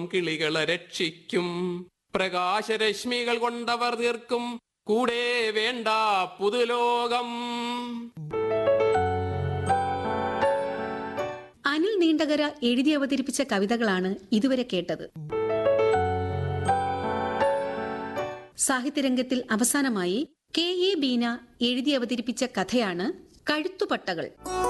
കിളികളെ രക്ഷിക്കും പ്രകാശരശ്മികൾ കൊണ്ടവർ തീർക്കും കൂടെ വേണ്ട പുതുലോകം അനിൽ നീണ്ടകര എഴുതി അവതരിപ്പിച്ച കവിതകളാണ് ഇതുവരെ കേട്ടത് സാഹിത്യരംഗത്തിൽ അവസാനമായി കെ എ ബീന എഴുതി അവതരിപ്പിച്ച കഥയാണ് കഴുത്തുപട്ടകൾ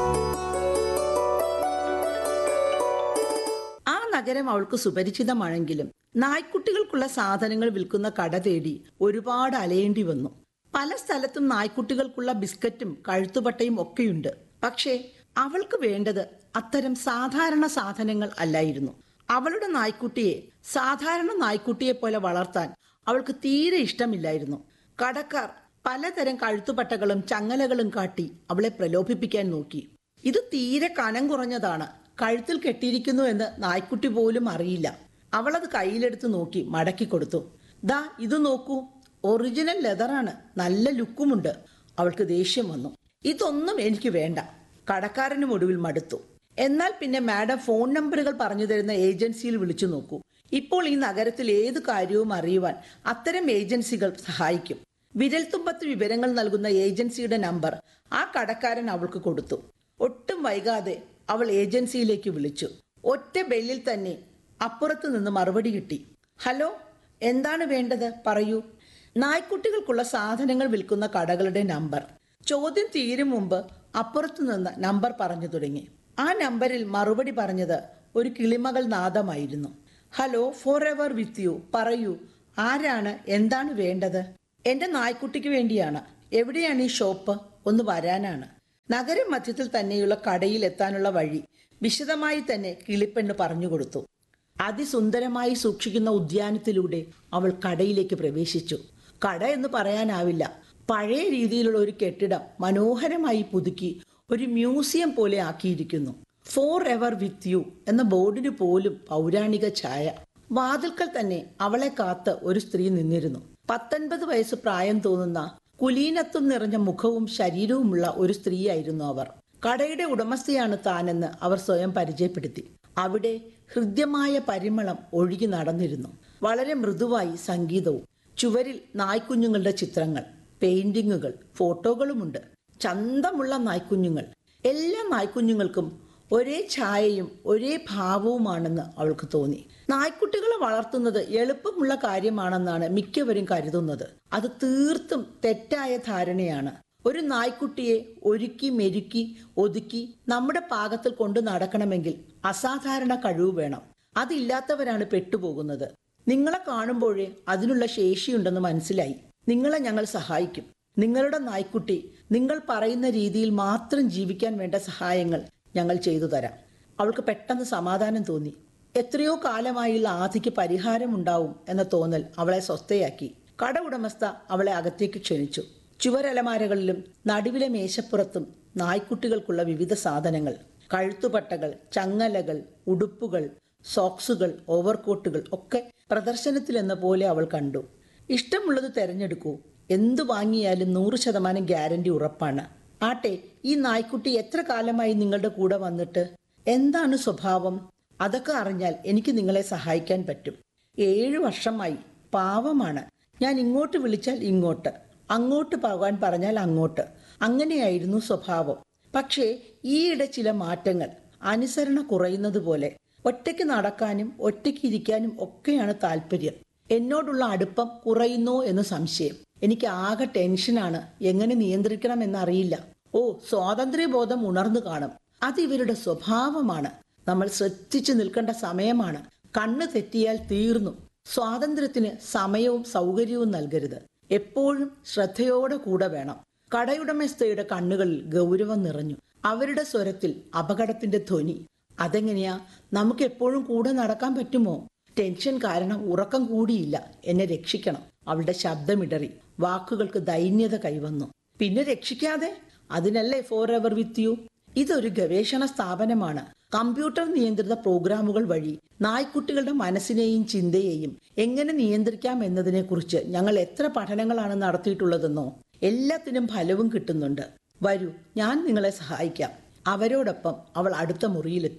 ആ നഗരം അവൾക്ക് സുപരിചിതമാണെങ്കിലും നായ്ക്കുട്ടികൾക്കുള്ള സാധനങ്ങൾ വിൽക്കുന്ന കട തേടി ഒരുപാട് അലയേണ്ടി വന്നു പല സ്ഥലത്തും നായ്ക്കുട്ടികൾക്കുള്ള ബിസ്ക്കറ്റും കഴുത്തുപട്ടയും ഒക്കെയുണ്ട് പക്ഷേ അവൾക്ക് വേണ്ടത് അത്തരം സാധാരണ സാധനങ്ങൾ അല്ലായിരുന്നു അവളുടെ നായ്ക്കുട്ടിയെ സാധാരണ നായ്ക്കുട്ടിയെ പോലെ വളർത്താൻ അവൾക്ക് തീരെ ഇഷ്ടമില്ലായിരുന്നു കടക്കാർ പലതരം കഴുത്തുപട്ടകളും ചങ്ങലകളും കാട്ടി അവളെ പ്രലോഭിപ്പിക്കാൻ നോക്കി ഇത് തീരെ കനം കുറഞ്ഞതാണ് കഴുത്തിൽ കെട്ടിയിരിക്കുന്നു എന്ന് നായ്ക്കുട്ടി പോലും അറിയില്ല അവളത് കയ്യിലെടുത്ത് നോക്കി മടക്കി കൊടുത്തു ദാ ഇത് നോക്കൂ ഒറിജിനൽ ലെതറാണ് നല്ല ലുക്കുമുണ്ട് അവൾക്ക് ദേഷ്യം വന്നു ഇതൊന്നും എനിക്ക് വേണ്ട കടക്കാരനും ഒടുവിൽ മടുത്തു എന്നാൽ പിന്നെ മാഡം ഫോൺ നമ്പറുകൾ പറഞ്ഞു തരുന്ന ഏജൻസിയിൽ വിളിച്ചു നോക്കൂ ഇപ്പോൾ ഈ നഗരത്തിൽ ഏത് കാര്യവും അറിയുവാൻ അത്തരം ഏജൻസികൾ സഹായിക്കും വിരൽത്തുമ്പത്ത് വിവരങ്ങൾ നൽകുന്ന ഏജൻസിയുടെ നമ്പർ ആ കടക്കാരൻ അവൾക്ക് കൊടുത്തു ഒട്ടും വൈകാതെ അവൾ ഏജൻസിയിലേക്ക് വിളിച്ചു ഒറ്റ ബെല്ലിൽ തന്നെ അപ്പുറത്ത് നിന്ന് മറുപടി കിട്ടി ഹലോ എന്താണ് വേണ്ടത് പറയൂ നായ്ക്കുട്ടികൾക്കുള്ള സാധനങ്ങൾ വിൽക്കുന്ന കടകളുടെ നമ്പർ ചോദ്യം തീരും മുമ്പ് അപ്പുറത്തു നിന്ന് നമ്പർ പറഞ്ഞു തുടങ്ങി ആ നമ്പറിൽ മറുപടി പറഞ്ഞത് ഒരു കിളിമകൾ നാദമായിരുന്നു hello forever with you പറയൂ ആരാണ് എന്താണ് വേണ്ടത് എന്റെ നായ്ക്കുട്ടിക്ക് വേണ്ടിയാണ് എവിടെയാണ് ഈ ഷോപ്പ് ഒന്ന് വരാനാണ് നഗര മധ്യത്തിൽ തന്നെയുള്ള കടയിൽ എത്താനുള്ള വഴി വിശദമായി തന്നെ കിളിപ്പെണ്ണ് പറഞ്ഞു കൊടുത്തു അതിസുന്ദരമായി സൂക്ഷിക്കുന്ന ഉദ്യാനത്തിലൂടെ അവൾ കടയിലേക്ക് പ്രവേശിച്ചു കട എന്ന് പറയാനാവില്ല പഴയ രീതിയിലുള്ള ഒരു കെട്ടിടം മനോഹരമായി പുതുക്കി ഒരു മ്യൂസിയം പോലെ ആക്കിയിരിക്കുന്നു ഫോർ എവർ വിത്ത് യു എന്ന ബോർഡിന് പോലും പൗരാണിക ഛായ വാതിൽക്കൽ തന്നെ അവളെ കാത്ത് ഒരു സ്ത്രീ നിന്നിരുന്നു പത്തൊൻപത് വയസ്സ് പ്രായം തോന്നുന്ന കുലീനത്വം നിറഞ്ഞ മുഖവും ശരീരവുമുള്ള ഒരു സ്ത്രീയായിരുന്നു അവർ കടയുടെ ഉടമസ്ഥയാണ് താനെന്ന് അവർ സ്വയം പരിചയപ്പെടുത്തി അവിടെ ഹൃദ്യമായ പരിമളം ഒഴുകി നടന്നിരുന്നു വളരെ മൃദുവായി സംഗീതവും ചുവരിൽ നായ്ക്കുഞ്ഞുങ്ങളുടെ ചിത്രങ്ങൾ പെയിന്റിങ്ങുകൾ ഫോട്ടോകളുമുണ്ട് ചന്തമുള്ള നായ്ക്കുഞ്ഞുങ്ങൾ എല്ലാ നായ്ക്കുഞ്ഞുങ്ങൾക്കും ഒരേ ഛായയും ഒരേ ഭാവവുമാണെന്ന് അവൾക്ക് തോന്നി നായ്ക്കുട്ടികളെ വളർത്തുന്നത് എളുപ്പമുള്ള കാര്യമാണെന്നാണ് മിക്കവരും കരുതുന്നത് അത് തീർത്തും തെറ്റായ ധാരണയാണ് ഒരു നായ്ക്കുട്ടിയെ ഒരുക്കി മെരുക്കി ഒതുക്കി നമ്മുടെ പാകത്തിൽ കൊണ്ടു നടക്കണമെങ്കിൽ അസാധാരണ കഴിവ് വേണം അതില്ലാത്തവരാണ് പെട്ടുപോകുന്നത് നിങ്ങളെ കാണുമ്പോഴേ അതിനുള്ള ശേഷിയുണ്ടെന്ന് മനസ്സിലായി നിങ്ങളെ ഞങ്ങൾ സഹായിക്കും നിങ്ങളുടെ നായ്ക്കുട്ടി നിങ്ങൾ പറയുന്ന രീതിയിൽ മാത്രം ജീവിക്കാൻ വേണ്ട സഹായങ്ങൾ ഞങ്ങൾ ചെയ്തു തരാം അവൾക്ക് പെട്ടെന്ന് സമാധാനം തോന്നി എത്രയോ കാലമായുള്ള ആധിക്ക് പരിഹാരമുണ്ടാവും എന്ന തോന്നൽ അവളെ സ്വസ്ഥയാക്കി കട ഉടമസ്ഥ അവളെ അകത്തേക്ക് ക്ഷണിച്ചു ചുവരലമാരകളിലും നടുവിലെ മേശപ്പുറത്തും നായ്ക്കുട്ടികൾക്കുള്ള വിവിധ സാധനങ്ങൾ കഴുത്തുപട്ടകൾ ചങ്ങലകൾ ഉടുപ്പുകൾ സോക്സുകൾ ഓവർകോട്ടുകൾ ഒക്കെ പ്രദർശനത്തിലെന്ന പോലെ അവൾ കണ്ടു ഇഷ്ടമുള്ളത് തെരഞ്ഞെടുക്കൂ എന്തു വാങ്ങിയാലും നൂറ് ശതമാനം ഗ്യാരണ്ടി ഉറപ്പാണ് ആട്ടെ ഈ നായ്ക്കുട്ടി എത്ര കാലമായി നിങ്ങളുടെ കൂടെ വന്നിട്ട് എന്താണ് സ്വഭാവം അതൊക്കെ അറിഞ്ഞാൽ എനിക്ക് നിങ്ങളെ സഹായിക്കാൻ പറ്റും ഏഴു വർഷമായി പാവമാണ് ഞാൻ ഇങ്ങോട്ട് വിളിച്ചാൽ ഇങ്ങോട്ട് അങ്ങോട്ട് പോകാൻ പറഞ്ഞാൽ അങ്ങോട്ട് അങ്ങനെയായിരുന്നു സ്വഭാവം പക്ഷേ ഈയിടെ ചില മാറ്റങ്ങൾ അനുസരണ കുറയുന്നത് പോലെ ഒറ്റയ്ക്ക് നടക്കാനും ഒറ്റയ്ക്ക് ഇരിക്കാനും ഒക്കെയാണ് താല്പര്യം എന്നോടുള്ള അടുപ്പം കുറയുന്നോ എന്ന് സംശയം എനിക്ക് ആകെ ടെൻഷനാണ് എങ്ങനെ നിയന്ത്രിക്കണം എന്നറിയില്ല ഓ സ്വാതന്ത്ര്യബോധം ഉണർന്നു കാണും അത് ഇവരുടെ സ്വഭാവമാണ് നമ്മൾ ശ്രദ്ധിച്ചു നിൽക്കേണ്ട സമയമാണ് കണ്ണ് തെറ്റിയാൽ തീർന്നു സ്വാതന്ത്ര്യത്തിന് സമയവും സൗകര്യവും നൽകരുത് എപ്പോഴും ശ്രദ്ധയോടെ കൂടെ വേണം കടയുടമസ്ഥയുടെ കണ്ണുകളിൽ ഗൗരവം നിറഞ്ഞു അവരുടെ സ്വരത്തിൽ അപകടത്തിന്റെ ധ്വനി അതെങ്ങനെയാ നമുക്ക് എപ്പോഴും കൂടെ നടക്കാൻ പറ്റുമോ ടെൻഷൻ കാരണം ഉറക്കം കൂടിയില്ല എന്നെ രക്ഷിക്കണം അവളുടെ ശബ്ദമിടറി വാക്കുകൾക്ക് ദൈന്യത കൈവന്നു പിന്നെ രക്ഷിക്കാതെ അതിനല്ലേ ഫോർ എവർ വിത്ത് യു ഇതൊരു ഗവേഷണ സ്ഥാപനമാണ് കമ്പ്യൂട്ടർ നിയന്ത്രിത പ്രോഗ്രാമുകൾ വഴി നായ്ക്കുട്ടികളുടെ മനസ്സിനെയും ചിന്തയെയും എങ്ങനെ നിയന്ത്രിക്കാം എന്നതിനെക്കുറിച്ച് ഞങ്ങൾ എത്ര പഠനങ്ങളാണ് നടത്തിയിട്ടുള്ളതെന്നോ എല്ലാത്തിനും ഫലവും കിട്ടുന്നുണ്ട് വരൂ ഞാൻ നിങ്ങളെ സഹായിക്കാം അവരോടൊപ്പം അവൾ അടുത്ത മുറിയിലെത്തി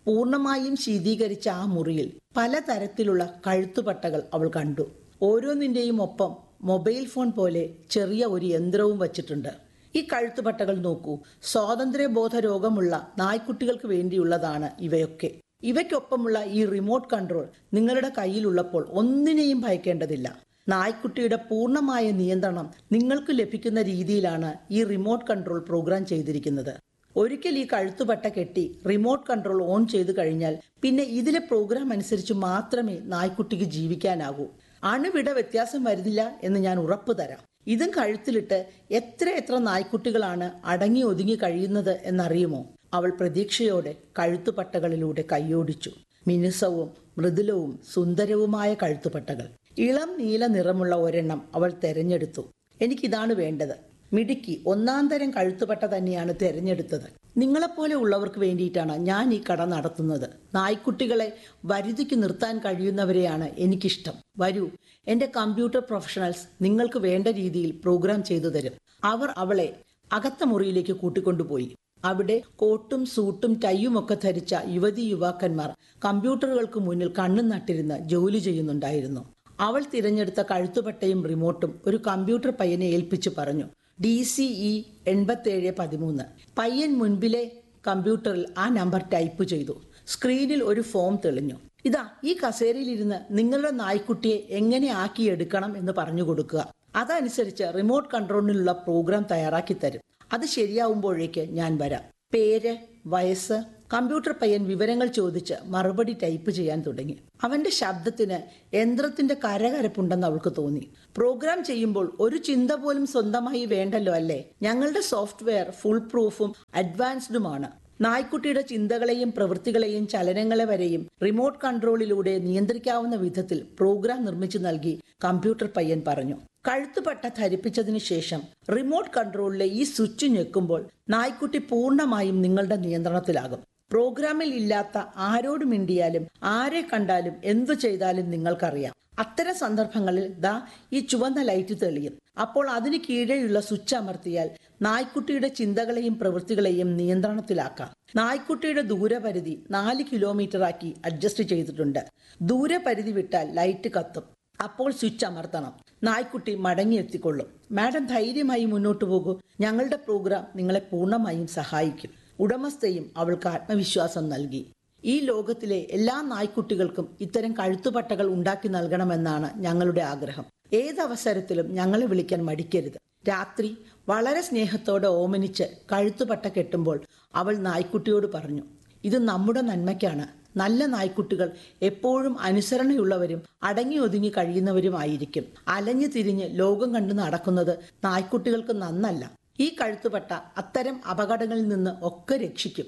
പൂർണ്ണമായും ശീതീകരിച്ച ആ മുറിയിൽ പലതരത്തിലുള്ള കഴുത്തുപട്ടകൾ അവൾ കണ്ടു ഓരോന്നിന്റെയും ഒപ്പം മൊബൈൽ ഫോൺ പോലെ ചെറിയ ഒരു യന്ത്രവും വച്ചിട്ടുണ്ട് ഈ കഴുത്തുപട്ടകൾ നോക്കൂ സ്വാതന്ത്ര്യബോധ രോഗമുള്ള നായ്ക്കുട്ടികൾക്ക് വേണ്ടിയുള്ളതാണ് ഇവയൊക്കെ ഇവയ്ക്കൊപ്പമുള്ള ഈ റിമോട്ട് കൺട്രോൾ നിങ്ങളുടെ കയ്യിലുള്ളപ്പോൾ ഒന്നിനെയും ഭയക്കേണ്ടതില്ല നായ്ക്കുട്ടിയുടെ പൂർണ്ണമായ നിയന്ത്രണം നിങ്ങൾക്ക് ലഭിക്കുന്ന രീതിയിലാണ് ഈ റിമോട്ട് കൺട്രോൾ പ്രോഗ്രാം ചെയ്തിരിക്കുന്നത് ഒരിക്കൽ ഈ കഴുത്തുപട്ട കെട്ടി റിമോട്ട് കൺട്രോൾ ഓൺ ചെയ്തു കഴിഞ്ഞാൽ പിന്നെ ഇതിലെ പ്രോഗ്രാം അനുസരിച്ച് മാത്രമേ നായ്ക്കുട്ടിക്ക് ജീവിക്കാനാകൂ അണുവിട വ്യത്യാസം വരുന്നില്ല എന്ന് ഞാൻ ഉറപ്പു തരാം ഇതും കഴുത്തിലിട്ട് എത്ര എത്ര നായ്ക്കുട്ടികളാണ് അടങ്ങി ഒതുങ്ങി കഴിയുന്നത് എന്നറിയുമോ അവൾ പ്രതീക്ഷയോടെ കഴുത്തുപട്ടകളിലൂടെ കൈയോടിച്ചു മിനുസവും മൃദുലവും സുന്ദരവുമായ കഴുത്തുപട്ടകൾ ഇളം നീല നിറമുള്ള ഒരെണ്ണം അവൾ തെരഞ്ഞെടുത്തു എനിക്കിതാണ് വേണ്ടത് മിടുക്കി ഒന്നാം തരം കഴുത്തുപട്ട തന്നെയാണ് തെരഞ്ഞെടുത്തത് നിങ്ങളെപ്പോലെ ഉള്ളവർക്ക് വേണ്ടിയിട്ടാണ് ഞാൻ ഈ കട നടത്തുന്നത് നായ്ക്കുട്ടികളെ വരുതിക്ക് നിർത്താൻ കഴിയുന്നവരെയാണ് എനിക്കിഷ്ടം വരൂ എന്റെ കമ്പ്യൂട്ടർ പ്രൊഫഷണൽസ് നിങ്ങൾക്ക് വേണ്ട രീതിയിൽ പ്രോഗ്രാം ചെയ്തു തരും അവർ അവളെ അകത്ത മുറിയിലേക്ക് കൂട്ടിക്കൊണ്ടുപോയി അവിടെ കോട്ടും സൂട്ടും ടൈയും ഒക്കെ ധരിച്ച യുവതി യുവാക്കന്മാർ കമ്പ്യൂട്ടറുകൾക്ക് മുന്നിൽ കണ്ണും നട്ടിരുന്ന് ജോലി ചെയ്യുന്നുണ്ടായിരുന്നു അവൾ തിരഞ്ഞെടുത്ത കഴുത്തുപട്ടയും റിമോട്ടും ഒരു കമ്പ്യൂട്ടർ പയ്യനെ ഏൽപ്പിച്ചു പറഞ്ഞു ഡി സി ഇ എൺപത്തേഴ് പതിമൂന്ന് പയ്യൻ മുൻപിലെ കമ്പ്യൂട്ടറിൽ ആ നമ്പർ ടൈപ്പ് ചെയ്തു സ്ക്രീനിൽ ഒരു ഫോം തെളിഞ്ഞു ഇതാ ഈ കസേരയിലിരുന്ന് നിങ്ങളുടെ നായ്ക്കുട്ടിയെ എങ്ങനെ ആക്കിയെടുക്കണം എന്ന് പറഞ്ഞു കൊടുക്കുക അതനുസരിച്ച് റിമോട്ട് കൺട്രോളിലുള്ള പ്രോഗ്രാം തയ്യാറാക്കി തരും അത് ശരിയാവുമ്പോഴേക്ക് ഞാൻ വരാം പേര് വയസ്സ് കമ്പ്യൂട്ടർ പയ്യൻ വിവരങ്ങൾ ചോദിച്ച് മറുപടി ടൈപ്പ് ചെയ്യാൻ തുടങ്ങി അവന്റെ ശബ്ദത്തിന് യന്ത്രത്തിന്റെ കരകരപ്പുണ്ടെന്ന് അവൾക്ക് തോന്നി പ്രോഗ്രാം ചെയ്യുമ്പോൾ ഒരു ചിന്ത പോലും സ്വന്തമായി വേണ്ടല്ലോ അല്ലേ ഞങ്ങളുടെ സോഫ്റ്റ്വെയർ ഫുൾ പ്രൂഫും അഡ്വാൻസ്ഡുമാണ് നായ്ക്കുട്ടിയുടെ ചിന്തകളെയും പ്രവൃത്തികളെയും ചലനങ്ങളെ വരെയും റിമോട്ട് കൺട്രോളിലൂടെ നിയന്ത്രിക്കാവുന്ന വിധത്തിൽ പ്രോഗ്രാം നിർമ്മിച്ചു നൽകി കമ്പ്യൂട്ടർ പയ്യൻ പറഞ്ഞു കഴുത്തുപട്ട ധരിപ്പിച്ചതിനു ശേഷം റിമോട്ട് കൺട്രോളിലെ ഈ സ്വിച്ച് ഞെക്കുമ്പോൾ നായ്ക്കുട്ടി പൂർണ്ണമായും നിങ്ങളുടെ നിയന്ത്രണത്തിലാകും പ്രോഗ്രാമിൽ ഇല്ലാത്ത ആരോട് മിണ്ടിയാലും ആരെ കണ്ടാലും എന്തു ചെയ്താലും നിങ്ങൾക്കറിയാം അത്തരം സന്ദർഭങ്ങളിൽ ദാ ഈ ചുവന്ന ലൈറ്റ് തെളിയും അപ്പോൾ അതിന് കീഴെയുള്ള സ്വിച്ച് അമർത്തിയാൽ നായ്ക്കുട്ടിയുടെ ചിന്തകളെയും പ്രവൃത്തികളെയും നിയന്ത്രണത്തിലാക്കാം നായ്ക്കുട്ടിയുടെ ദൂരപരിധി നാല് കിലോമീറ്റർ ആക്കി അഡ്ജസ്റ്റ് ചെയ്തിട്ടുണ്ട് ദൂരപരിധി വിട്ടാൽ ലൈറ്റ് കത്തും അപ്പോൾ സ്വിച്ച് അമർത്തണം നായ്ക്കുട്ടി മടങ്ങിയെത്തിക്കൊള്ളും മാഡം ധൈര്യമായി മുന്നോട്ടു പോകൂ ഞങ്ങളുടെ പ്രോഗ്രാം നിങ്ങളെ പൂർണ്ണമായും സഹായിക്കും ഉടമസ്ഥയും അവൾക്ക് ആത്മവിശ്വാസം നൽകി ഈ ലോകത്തിലെ എല്ലാ നായ്ക്കുട്ടികൾക്കും ഇത്തരം കഴുത്തുപട്ടകൾ ഉണ്ടാക്കി നൽകണമെന്നാണ് ഞങ്ങളുടെ ആഗ്രഹം ഏതവസരത്തിലും ഞങ്ങളെ വിളിക്കാൻ മടിക്കരുത് രാത്രി വളരെ സ്നേഹത്തോടെ ഓമനിച്ച് കഴുത്തുപട്ട കെട്ടുമ്പോൾ അവൾ നായ്ക്കുട്ടിയോട് പറഞ്ഞു ഇത് നമ്മുടെ നന്മയ്ക്കാണ് നല്ല നായ്ക്കുട്ടികൾ എപ്പോഴും അനുസരണയുള്ളവരും അടങ്ങി ഒതുങ്ങി കഴിയുന്നവരുമായിരിക്കും അലഞ്ഞു തിരിഞ്ഞ് ലോകം കണ്ടു നടക്കുന്നത് നായ്ക്കുട്ടികൾക്ക് നന്നല്ല ഈ കഴുത്തുപട്ട അത്തരം അപകടങ്ങളിൽ നിന്ന് ഒക്കെ രക്ഷിക്കും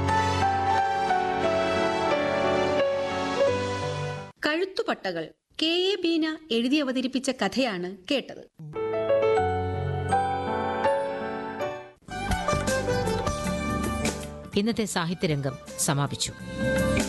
കഴുത്തുപട്ടകൾ കെ എ ബീന എഴുതി അവതരിപ്പിച്ച കഥയാണ് കേട്ടത് ഇന്നത്തെ സാഹിത്യരംഗം സമാപിച്ചു